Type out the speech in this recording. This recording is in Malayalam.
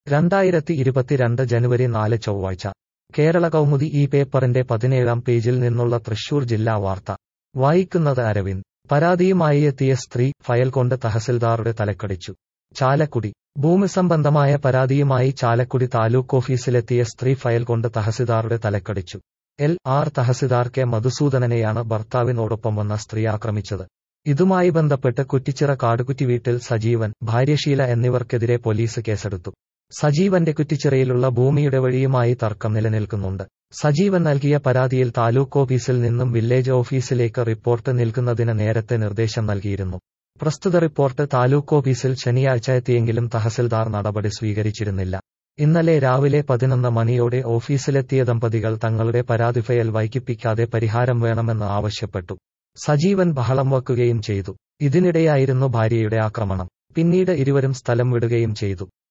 രണ്ടായിരത്തി ഇരുപത്തിരണ്ട് ജനുവരി നാല് ചൊവ്വാഴ്ച കേരള കൗമുദി ഈ പേപ്പറിന്റെ പതിനേഴാം പേജിൽ നിന്നുള്ള തൃശൂർ ജില്ലാ വാർത്ത വായിക്കുന്നത് അരവിന്ദ് പരാതിയുമായി എത്തിയ സ്ത്രീ ഫയൽ കൊണ്ട് തഹസിൽദാറുടെ തലക്കടിച്ചു ചാലക്കുടി ഭൂമിസംബന്ധമായ പരാതിയുമായി ചാലക്കുടി താലൂക്ക് ഓഫീസിലെത്തിയ സ്ത്രീ ഫയൽ കൊണ്ട് തഹസിൽദാറുടെ തലക്കടിച്ചു എൽ ആർ തഹസിൽദാർ കെ മധുസൂദനനെയാണ് ഭർത്താവിനോടൊപ്പം വന്ന സ്ത്രീ ആക്രമിച്ചത് ഇതുമായി ബന്ധപ്പെട്ട് കുറ്റിച്ചിറ കാടുകുറ്റി വീട്ടിൽ സജീവൻ ഭാര്യ ഷീല എന്നിവർക്കെതിരെ പോലീസ് കേസെടുത്തു സജീവന്റെ കുറ്റിച്ചിറയിലുള്ള ഭൂമിയുടെ വഴിയുമായി തർക്കം നിലനിൽക്കുന്നുണ്ട് സജീവൻ നൽകിയ പരാതിയിൽ താലൂക്ക് ഓഫീസിൽ നിന്നും വില്ലേജ് ഓഫീസിലേക്ക് റിപ്പോർട്ട് നൽകുന്നതിന് നേരത്തെ നിർദ്ദേശം നൽകിയിരുന്നു പ്രസ്തുത റിപ്പോർട്ട് താലൂക്ക് ഓഫീസിൽ ശനിയാഴ്ച എത്തിയെങ്കിലും തഹസിൽദാർ നടപടി സ്വീകരിച്ചിരുന്നില്ല ഇന്നലെ രാവിലെ പതിനൊന്ന് മണിയോടെ ഓഫീസിലെത്തിയ ദമ്പതികൾ തങ്ങളുടെ പരാതി ഫയൽ വൈകിപ്പിക്കാതെ പരിഹാരം വേണമെന്ന് ആവശ്യപ്പെട്ടു സജീവൻ ബഹളം വയ്ക്കുകയും ചെയ്തു ഇതിനിടെയായിരുന്നു ഭാര്യയുടെ ആക്രമണം പിന്നീട് ഇരുവരും സ്ഥലം വിടുകയും ചെയ്തു